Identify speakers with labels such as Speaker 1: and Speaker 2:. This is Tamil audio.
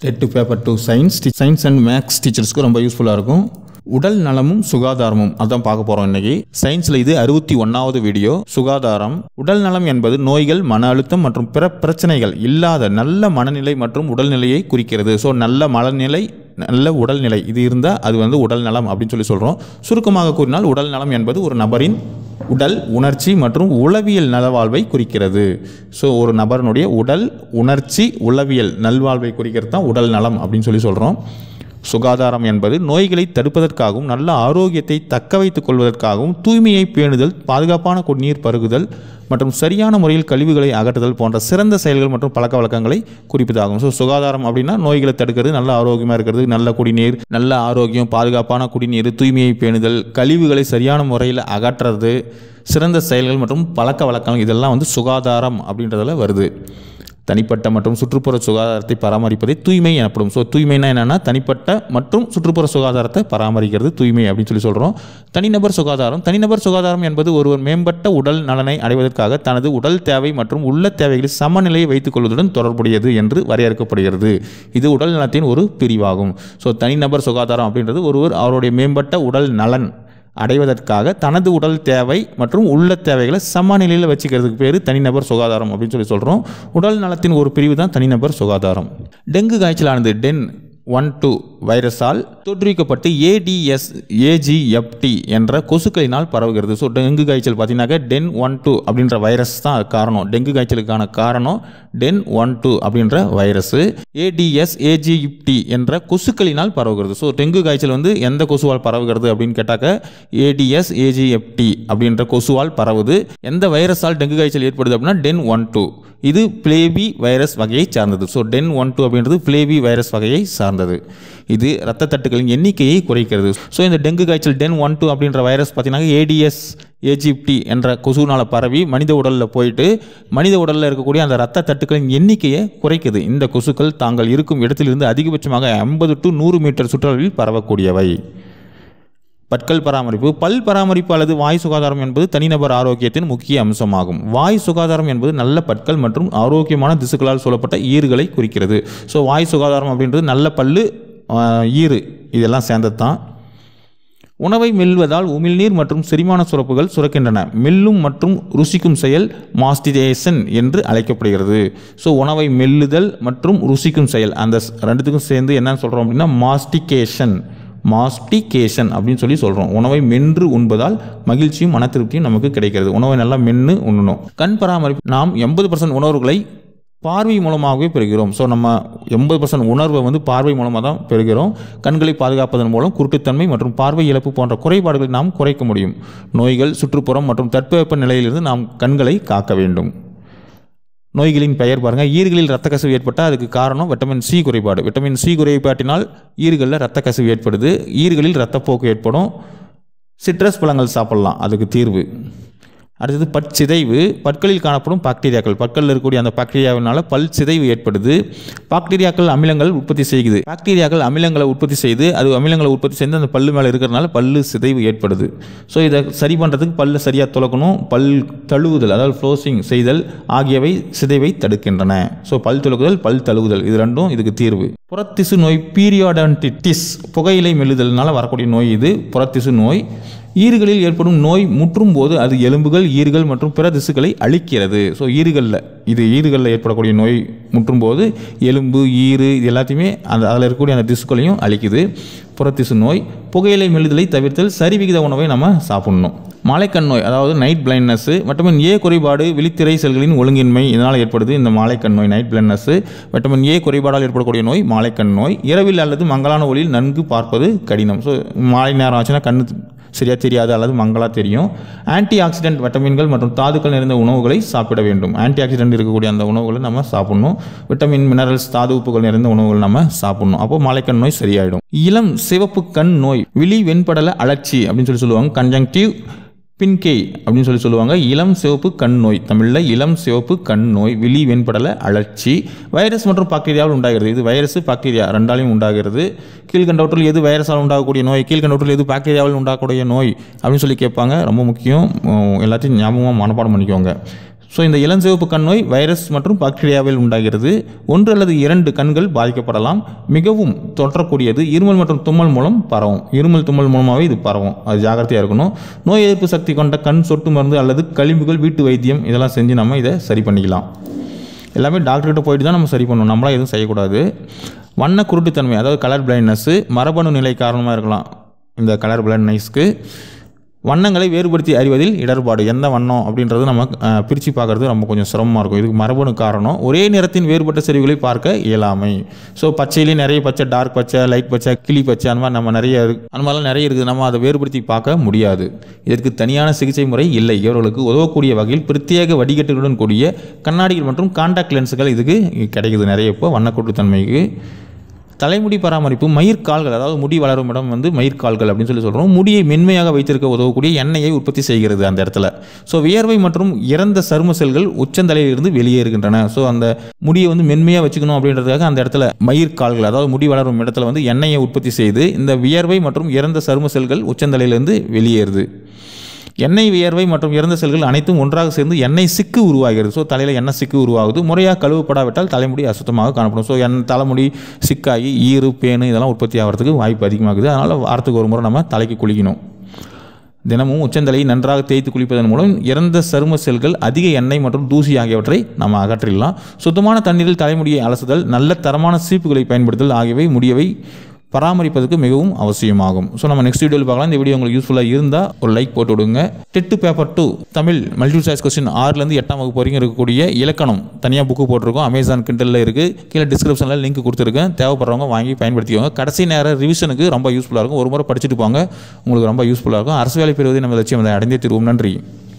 Speaker 1: எட்டு paper two science science and maths டீச்சர்ஸ்க்கு ரொம்ப யூஸ்ஃபுல்லாக இருக்கும் உடல் நலமும் சுகாதாரமும் அதான் பார்க்க போகிறோம் இன்னைக்கு சயின்ஸில் இது அறுபத்தி ஒன்றாவது வீடியோ சுகாதாரம் உடல் நலம் என்பது நோய்கள் மன அழுத்தம் மற்றும் பிற பிரச்சனைகள் இல்லாத நல்ல மனநிலை மற்றும் உடல்நிலையை குறிக்கிறது ஸோ நல்ல மனநிலை நல்ல உடல்நிலை இது இருந்தால் அது வந்து உடல் நலம் அப்படின்னு சொல்லி சொல்கிறோம் சுருக்கமாக கூறினால் உடல் நலம் என்பது ஒரு நபரின் உடல் உணர்ச்சி மற்றும் உளவியல் நலவாழ்வை குறிக்கிறது ஸோ ஒரு நபரினுடைய உடல் உணர்ச்சி உளவியல் நல்வாழ்வை குறிக்கிறது தான் உடல் நலம் அப்படின்னு சொல்லி சொல்கிறோம் சுகாதாரம் என்பது நோய்களை தடுப்பதற்காகவும் நல்ல ஆரோக்கியத்தை தக்க வைத்துக் கொள்வதற்காகவும் தூய்மையை பேணுதல் பாதுகாப்பான குடிநீர் பருகுதல் மற்றும் சரியான முறையில் கழிவுகளை அகற்றுதல் போன்ற சிறந்த செயல்கள் மற்றும் பழக்க வழக்கங்களை குறிப்பதாகும் ஸோ சுகாதாரம் அப்படின்னா நோய்களை தடுக்கிறது நல்ல ஆரோக்கியமாக இருக்கிறது நல்ல குடிநீர் நல்ல ஆரோக்கியம் பாதுகாப்பான குடிநீர் தூய்மையை பேணுதல் கழிவுகளை சரியான முறையில் அகற்றுறது சிறந்த செயல்கள் மற்றும் பழக்க வழக்கங்கள் இதெல்லாம் வந்து சுகாதாரம் அப்படின்றதுல வருது தனிப்பட்ட மற்றும் சுற்றுப்புற சுகாதாரத்தை பராமரிப்பதே தூய்மை எனப்படும் ஸோ தூய்மைனா என்னென்னா தனிப்பட்ட மற்றும் சுற்றுப்புற சுகாதாரத்தை பராமரிக்கிறது தூய்மை அப்படின்னு சொல்லி சொல்கிறோம் தனிநபர் சுகாதாரம் தனிநபர் சுகாதாரம் என்பது ஒருவர் மேம்பட்ட உடல் நலனை அடைவதற்காக தனது உடல் தேவை மற்றும் உள்ள தேவைகளில் சமநிலையை வைத்துக் கொள்வதுடன் தொடர்புடையது என்று வரையறுக்கப்படுகிறது இது உடல் நலத்தின் ஒரு பிரிவாகும் ஸோ தனிநபர் சுகாதாரம் அப்படின்றது ஒருவர் அவருடைய மேம்பட்ட உடல் நலன் அடைவதற்காக தனது உடல் தேவை மற்றும் உள்ள தேவைகளை சமநிலையில் வச்சுக்கிறதுக்கு பேர் தனிநபர் சுகாதாரம் அப்படின்னு சொல்லி சொல்கிறோம் உடல் நலத்தின் ஒரு பிரிவு தான் தனிநபர் சுகாதாரம் டெங்கு காய்ச்சலானது டென் ஒன் டூ வைரஸால் தொற்றுவிக்கப்பட்டு ஏடிஎஸ் ஏஜிஎஃப்டி என்ற கொசுக்களினால் பரவுகிறது ஸோ டெங்கு காய்ச்சல் பார்த்தீங்கன்னாக்க டென் ஒன் டூ அப்படின்ற வைரஸ் தான் அது காரணம் டெங்கு காய்ச்சலுக்கான காரணம் டென் ஒன் டூ அப்படின்ற வைரஸ் ஏடிஎஸ் ஏஜிஎஃப்டி என்ற கொசுக்களினால் பரவுகிறது ஸோ டெங்கு காய்ச்சல் வந்து எந்த கொசுவால் பரவுகிறது அப்படின்னு கேட்டாக்க ஏடிஎஸ் ஏஜிஎஃப்டி அப்படின்ற கொசுவால் பரவுது எந்த வைரஸால் டெங்கு காய்ச்சல் ஏற்படுது அப்படின்னா டென் ஒன் டூ இது பிளேவி வைரஸ் வகையை சார்ந்தது ஸோ டென் ஒன் டூ அப்படின்றது பிளேவி வைரஸ் வகையை சார்ந்தது இது ரத்த தட்டுகளின் எண்ணிக்கையை குறைக்கிறது ஸோ இந்த டெங்கு காய்ச்சல் டென் ஒன் டூ அப்படின்ற வைரஸ் பார்த்தீங்கன்னா ஏடிஎஸ் ஏஜிப்டி என்ற கொசுனால் பரவி மனித உடலில் போயிட்டு மனித உடலில் இருக்கக்கூடிய அந்த ரத்த தட்டுக்களின் எண்ணிக்கையை குறைக்குது இந்த கொசுக்கள் தாங்கள் இருக்கும் இடத்திலிருந்து அதிகபட்சமாக ஐம்பது டு நூறு மீட்டர் சுற்றளவில் பரவக்கூடியவை பற்கள் பராமரிப்பு பல் பராமரிப்பு அல்லது வாய் சுகாதாரம் என்பது தனிநபர் ஆரோக்கியத்தின் முக்கிய அம்சமாகும் வாய் சுகாதாரம் என்பது நல்ல பற்கள் மற்றும் ஆரோக்கியமான திசுக்களால் சூழப்பட்ட ஈறுகளை குறிக்கிறது ஸோ வாய் சுகாதாரம் அப்படின்றது நல்ல பல்லு ஆஹ், ஈறு இதெல்லாம் சேர்ந்தது தான் உணவை மெல்வதால் உமிழ்நீர் மற்றும் செரிமான சுரப்புகள் சுரக்கின்றன மெல்லும் மற்றும் ருசிக்கும் செயல் மாஸ்டிடேஷன் என்று அழைக்கப்படுகிறது ஸோ உணவை மெல்லுதல் மற்றும் ருசிக்கும் செயல் அந்த ஸ்- ரெண்டுத்துக்கும் சேர்ந்து என்னன்னு சொல்கிறோம் அப்படின்னா மாஸ்டிகேஷன் மாஸ்டிகேஷன் அப்படின்னு சொல்லி சொல்கிறோம் உணவை மென்று உண்பதால் மகிழ்ச்சியும் மன திருப்தியும் நமக்கு கிடைக்கிறது உணவை நல்லா மென்று உண்ணணும் கண் பராமரிப்பு நாம் எண்பது பர்சன்ட் உணர்வுகளை பார்வை மூலமாகவே பெறுகிறோம் ஸோ நம்ம எண்பது பர்சன்ட் உணர்வை வந்து பார்வை மூலமாக தான் பெறுகிறோம் கண்களை பாதுகாப்பதன் மூலம் குருட்டுத்தன்மை மற்றும் பார்வை இழப்பு போன்ற குறைபாடுகளை நாம் குறைக்க முடியும் நோய்கள் சுற்றுப்புறம் மற்றும் தட்பவெப்ப நிலையிலிருந்து நாம் கண்களை காக்க வேண்டும் நோய்களின் பெயர் பாருங்கள் ஈறுகளில் ரத்த கசிவு ஏற்பட்டால் அதுக்கு காரணம் விட்டமின் சி குறைபாடு விட்டமின் சி குறைபாட்டினால் ஈறுகளில் ரத்த கசிவு ஏற்படுது ஈறுகளில் ரத்தப்போக்கு ஏற்படும் சிட்ரஸ் பழங்கள் சாப்பிடலாம் அதுக்கு தீர்வு அடுத்தது பற்சிதைவு பற்களில் காணப்படும் பாக்டீரியாக்கள் பற்களில் இருக்கக்கூடிய அந்த பாக்டீரியாவினால பல் சிதைவு ஏற்படுது பாக்டீரியாக்கள் அமிலங்கள் உற்பத்தி செய்யுது பாக்டீரியாக்கள் அமிலங்களை உற்பத்தி செய்து அது அமிலங்களை உற்பத்தி செய்து அந்த பல்லு மேலே இருக்கிறதுனால பல்லு சிதைவு ஏற்படுது ஸோ இதை சரி பண்ணுறதுக்கு பல்லை சரியாக துலக்கணும் பல் தழுவுதல் அதாவது ஃப்ளோசிங் செய்தல் ஆகியவை சிதைவை தடுக்கின்றன ஸோ பல் துலக்குதல் பல் தழுவுதல் இது ரெண்டும் இதுக்கு தீர்வு புறத்திசு நோய் பீரியாடன்டிட்டிஸ் புகையிலை மெல்லுதல்னால வரக்கூடிய நோய் இது புறத்திசு நோய் ஈறுகளில் ஏற்படும் நோய் முற்றும் போது அது எலும்புகள் ஈறுகள் மற்றும் பிற திசுக்களை அழிக்கிறது ஸோ ஈறுகளில் இது ஈறுகளில் ஏற்படக்கூடிய நோய் முற்றும் போது எலும்பு ஈறு இது எல்லாத்தையுமே அந்த அதில் இருக்கக்கூடிய அந்த திசுக்களையும் அழிக்குது புறத்திசு நோய் புகையிலை மெல்லுதலை தவிர்த்தல் சரிவிகித உணவை நம்ம சாப்பிடணும் மாலைக்கண் நோய் அதாவது நைட் பிளைண்ட்னஸ் விட்டமின் ஏ குறைபாடு விழித்திரை செல்களின் ஒழுங்கின்மை இதனால் ஏற்படுது இந்த மாலைக்கண் நோய் நைட் பிளைண்ட்னஸ் விட்டமின் ஏ குறைபாடால் ஏற்படக்கூடிய நோய் மாலைக்கண் நோய் இரவில் அல்லது மங்கலான ஒளியில் நன்கு பார்ப்பது கடினம் ஸோ மாலை நேரம் ஆச்சுன்னா கண்ணு சரியாக தெரியாது அல்லது மங்கலாக தெரியும் ஆன்டி ஆக்சிடென்ட் விட்டமின்கள் மற்றும் தாதுக்கள் நிறைந்த உணவுகளை சாப்பிட வேண்டும் ஆன்டி ஆக்சிடென்ட் இருக்கக்கூடிய அந்த உணவுகளை நம்ம சாப்பிடணும் விட்டமின் மினரல்ஸ் தாது உப்புகள் நிறைந்த உணவுகள் நம்ம சாப்பிடணும் அப்போ மலைக்கண் நோய் சரியாயிடும் இளம் சிவப்பு கண் நோய் விழி வெண்படல அழற்சி அப்படின்னு சொல்லி சொல்லுவாங்க கன்ஜங்டிவ் பின்கே அப்படின்னு சொல்லி சொல்லுவாங்க இளம் சிவப்பு கண் நோய் தமிழில் இளம் சிவப்பு கண் நோய் விழி வெண்படல அழற்சி வைரஸ் மற்றும் பாக்டீரியாவில் உண்டாகிறது இது வைரஸ் பாக்டீரியா ரெண்டாலையும் உண்டாகிறது கீழ்கண்டவற்றில் எது வைரஸால் உண்டாகக்கூடிய நோய் கீழ்கண்டவற்றில் எது பாக்டீரியாவில் உண்டாகக்கூடிய நோய் அப்படின்னு சொல்லி கேட்பாங்க ரொம்ப முக்கியம் உம், எல்லாத்தையும் ஞாபகமாக மனப்பாடம் பண்ணிக்கோங்க ஸோ இந்த இளஞ்சிவப்பு கண் நோய் வைரஸ் மற்றும் பாக்டீரியாவில் உண்டாகிறது ஒன்று அல்லது இரண்டு கண்கள் பாதிக்கப்படலாம் மிகவும் தொற்றக்கூடியது இருமல் மற்றும் தும்மல் மூலம் பரவும் இருமல் தும்மல் மூலமாகவே இது பரவும் அது ஜாகிரதையாக இருக்கணும் நோய் எதிர்ப்பு சக்தி கொண்ட கண் சொட்டு மருந்து அல்லது கழிவுகள் வீட்டு வைத்தியம் இதெல்லாம் செஞ்சு நம்ம இதை சரி பண்ணிக்கலாம் எல்லாமே டாக்டர்கிட்ட போயிட்டு தான் நம்ம சரி பண்ணணும் நம்மளாம் எதுவும் செய்யக்கூடாது வண்ண குருட்டுத்தன்மை அதாவது கலர் பிளைண்ட்னஸ்ஸு மரபணு நிலை காரணமாக இருக்கலாம் இந்த கலர் பிளைண்ட்னஸ்க்கு வண்ணங்களை வேறுபடுத்தி அறிவதில் இடர்பாடு எந்த வண்ணம் அப்படின்றது நம்ம பிரித்து பார்க்குறது ரொம்ப கொஞ்சம் சிரமமாக இருக்கும் இதுக்கு மரபணு காரணம் ஒரே நிறத்தின் வேறுபட்ட செறிவுகளை பார்க்க இயலாமை ஸோ பச்சையிலேயே நிறைய பச்சை டார்க் பச்சை லைட் பச்சை கிளி பச்சை அந்த மாதிரி நம்ம நிறைய இருக்கு அந்த மாதிரிலாம் நிறைய இருக்குது நம்ம அதை வேறுபடுத்தி பார்க்க முடியாது இதற்கு தனியான சிகிச்சை முறை இல்லை இவர்களுக்கு உதவக்கூடிய வகையில் பிரத்யேக வடிகட்டுகளுடன் கூடிய கண்ணாடிகள் மற்றும் காண்டாக்ட் லென்ஸுகள் இதுக்கு கிடைக்குது நிறைய இப்போ வண்ணக்கூட்டுத்தன்மைக்கு தலைமுடி பராமரிப்பு மயிர்கால்கள் அதாவது முடி வளரும் இடம் வந்து மயிர்கால்கள் அப்படின்னு சொல்லி சொல்கிறோம் முடியை மென்மையாக வைத்திருக்க உதவக்கூடிய எண்ணெயை உற்பத்தி செய்கிறது அந்த இடத்துல ஸோ வியர்வை மற்றும் இறந்த சரும செல்கள் உச்சந்தலையிலிருந்து வெளியேறுகின்றன ஸோ அந்த முடியை வந்து மென்மையாக வச்சுக்கணும் அப்படின்றதுக்காக அந்த இடத்துல மயிர்கால்கள் அதாவது முடி வளரும் இடத்துல வந்து எண்ணெயை உற்பத்தி செய்து இந்த வியர்வை மற்றும் இறந்த சரும செல்கள் உச்சந்தலையிலிருந்து வெளியேறுது எண்ணெய் வியர்வை மற்றும் இறந்த செல்கள் அனைத்தும் ஒன்றாக சேர்ந்து எண்ணெய் சிக்கு உருவாகிறது ஸோ தலையில் எண்ணெய் சிக்கு உருவாகுது முறையாக கழுவப்படாவிட்டால் தலைமுடி அசுத்தமாக காணப்படும் ஸோ என் தலைமுடி சிக்காகி ஈறு பேனு இதெல்லாம் உற்பத்தி ஆகிறதுக்கு வாய்ப்பு அதிகமாகுது அதனால் வாரத்துக்கு ஒரு முறை நம்ம தலைக்கு குளிக்கணும் தினமும் உச்சந்தலையை நன்றாக தேய்த்து குளிப்பதன் மூலம் இறந்த சரும செல்கள் அதிக எண்ணெய் மற்றும் தூசி ஆகியவற்றை நம்ம அகற்றிடலாம் சுத்தமான தண்ணீரில் தலைமுடியை அலசுதல் நல்ல தரமான சீப்புகளை பயன்படுத்துதல் ஆகியவை முடியவை பராமரிப்பதற்கு மிகவும் அவசியமாகும் ஸோ நம்ம நெக்ஸ்ட் வீடியோவில் பார்க்கலாம் இந்த வீடியோ உங்களுக்கு யூஸ்ஃபுல்லாக இருந்தால் ஒரு லைக் போட்டு விடுங்க TET paper two Tamil multiple choice question ஆறுலேருந்து எட்டாம் வகுப்பு வரைக்கும் இருக்கக்கூடிய இலக்கணம் தனியாக புக்கு போட்டிருக்கோம் அமேசான் கிண்டலில் இருக்குது கீழே டிஸ்கிரிப்ஷனில் லிங்க் கொடுத்துருக்கேன் தேவைப்படுறவங்க வாங்கி பயன்படுத்திக்கோங்க கடைசி நேர ரிவிஷனுக்கு ரொம்ப யூஸ்ஃபுல்லாக இருக்கும் ஒரு முறை படிச்சுட்டு போங்க உங்களுக்கு ரொம்ப யூஸ்ஃபுல்லாக இருக்கும் அரசு வேலை பெறுவதை நம்ம லட்சியம் அதை அடைந்தே தருவோம் நன்றி